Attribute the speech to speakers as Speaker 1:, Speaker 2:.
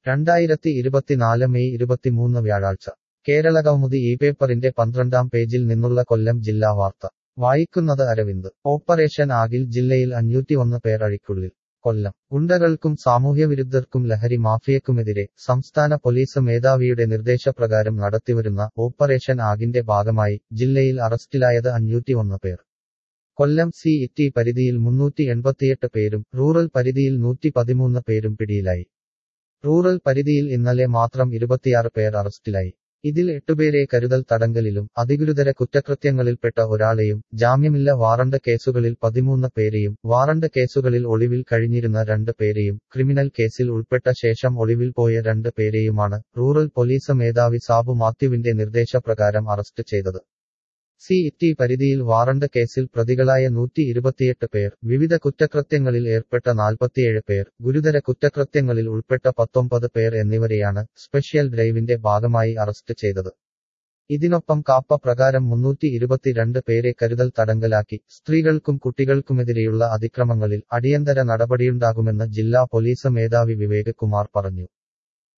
Speaker 1: രണ്ടായിരത്തി ഇരുപത്തിനാല് മെയ് ഇരുപത്തിമൂന്ന് വ്യാഴാഴ്ച കേരളകൗമുദി ഈ പേപ്പറിന്റെ പന്ത്രണ്ടാം പേജിൽ നിന്നുള്ള കൊല്ലം ജില്ലാ വാർത്ത വായിക്കുന്നത് അരവിന്ദ് ഓപ്പറേഷൻ ആകിൽ ജില്ലയിൽ അഞ്ഞൂറ്റിയൊന്ന് പേർ അഴിക്കുള്ളിൽ കൊല്ലം ഗുണ്ടകൾക്കും സാമൂഹ്യവിരുദ്ധർക്കും ലഹരി മാഫിയക്കുമെതിരെ സംസ്ഥാന പോലീസ് മേധാവിയുടെ നിർദ്ദേശപ്രകാരം നടത്തിവരുന്ന ഓപ്പറേഷൻ ആഗിന്റെ ഭാഗമായി ജില്ലയിൽ അറസ്റ്റിലായത് അഞ്ഞൂറ്റിയൊന്ന് പേർ കൊല്ലം സി ഇറ്റി പരിധിയിൽ മുന്നൂറ്റി എൺപത്തിയെട്ട് പേരും റൂറൽ പരിധിയിൽ നൂറ്റി പതിമൂന്ന് പേരും പിടിയിലായി റൂറൽ പരിധിയിൽ ഇന്നലെ മാത്രം ഇരുപത്തിയാറ് പേർ അറസ്റ്റിലായി ഇതിൽ എട്ടുപേരെ കരുതൽ തടങ്കലിലും അതിഗുരുതര കുറ്റകൃത്യങ്ങളിൽപ്പെട്ട ഒരാളെയും ജാമ്യമില്ല വാറണ്ട് കേസുകളിൽ പതിമൂന്ന് പേരെയും വാറണ്ട് കേസുകളിൽ ഒളിവിൽ കഴിഞ്ഞിരുന്ന രണ്ട് പേരെയും ക്രിമിനൽ കേസിൽ ഉൾപ്പെട്ട ശേഷം ഒളിവിൽ പോയ രണ്ട് പേരെയുമാണ് റൂറൽ പോലീസ് മേധാവി സാബു മാത്യുവിന്റെ നിർദ്ദേശപ്രകാരം അറസ്റ്റ് ചെയ്തത് സി ഇറ്റി പരിധിയിൽ വാറണ്ട് കേസിൽ പ്രതികളായ നൂറ്റി ഇരുപത്തിയെട്ട് പേർ വിവിധ കുറ്റകൃത്യങ്ങളിൽ ഏർപ്പെട്ട നാൽപ്പത്തിയേഴ് പേർ ഗുരുതര കുറ്റകൃത്യങ്ങളിൽ ഉൾപ്പെട്ട പത്തൊമ്പത് പേർ എന്നിവരെയാണ് സ്പെഷ്യൽ ഡ്രൈവിന്റെ ഭാഗമായി അറസ്റ്റ് ചെയ്തത് ഇതിനൊപ്പം കാപ്പ പ്രകാരം മുന്നൂറ്റി ഇരുപത്തിരണ്ട് പേരെ കരുതൽ തടങ്കലാക്കി സ്ത്രീകൾക്കും കുട്ടികൾക്കുമെതിരെയുള്ള അതിക്രമങ്ങളിൽ അടിയന്തര നടപടിയുണ്ടാകുമെന്ന് ജില്ലാ പോലീസ് മേധാവി വിവേക് കുമാർ പറഞ്ഞു